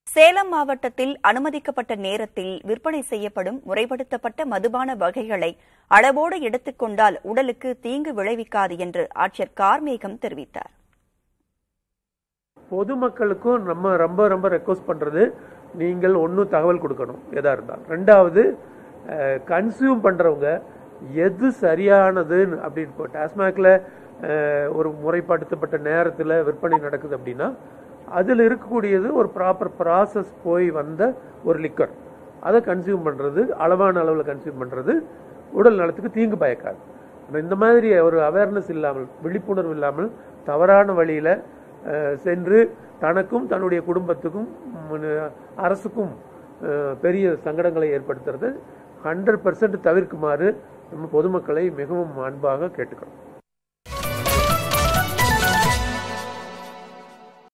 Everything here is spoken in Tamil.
சேலம் மாவட்டத்தில் அனுமதிக்கப்பட்ட நேரத்தில் விற்பனை செய்யப்படும் முறைப்படுத்தப்பட்ட மதுபான வகைகளை அளவோடு எடுத்துக் கொண்டால் உடலுக்கு தீங்கு விளைவிக்காது என்று ஆட்சியர் கார்மேகம் தெரிவித்தார் பொதுமக்களுக்கும் நம்ம ரொம்ப ரொம்ப ரெக்வஸ்ட் பண்றது நீங்கள் ஒன்றும் தகவல் கொடுக்கணும் எதா இருந்தாலும் ரெண்டாவது கன்சியூம் பண்றவங்க எது சரியானதுன்னு அப்படின்னு இப்போ டாஸ்மாக்ல அஹ், ஒரு முறைப்படுத்தப்பட்ட நேரத்தில் விற்பனை நடக்குது அப்படின்னா அதில் இருக்கக்கூடியது ஒரு ப்ராப்பர் ப்ராசஸ் போய் வந்த ஒரு லிக்கர் அதை கன்சியூம் பண்ணுறது அளவான அளவில் கன்சியூம் பண்ணுறது உடல் நலத்துக்கு தீங்கு பயக்காது ஆனா இந்த மாதிரி ஒரு அவேர்னஸ் இல்லாமல் விழிப்புணர்வு இல்லாமல் தவறான வழியில் சென்று தனக்கும் தன்னுடைய குடும்பத்துக்கும் ம், அரசுக்கும் அஹ், பெரிய சங்கடங்களை ஏற்படுத்துறது ஹண்ட்ரட் பர்சன்ட் தவிர்க்குமாறு நம்ம பொதுமக்களை மிகவும் அன்பாக கேட்டுக்கிறோம்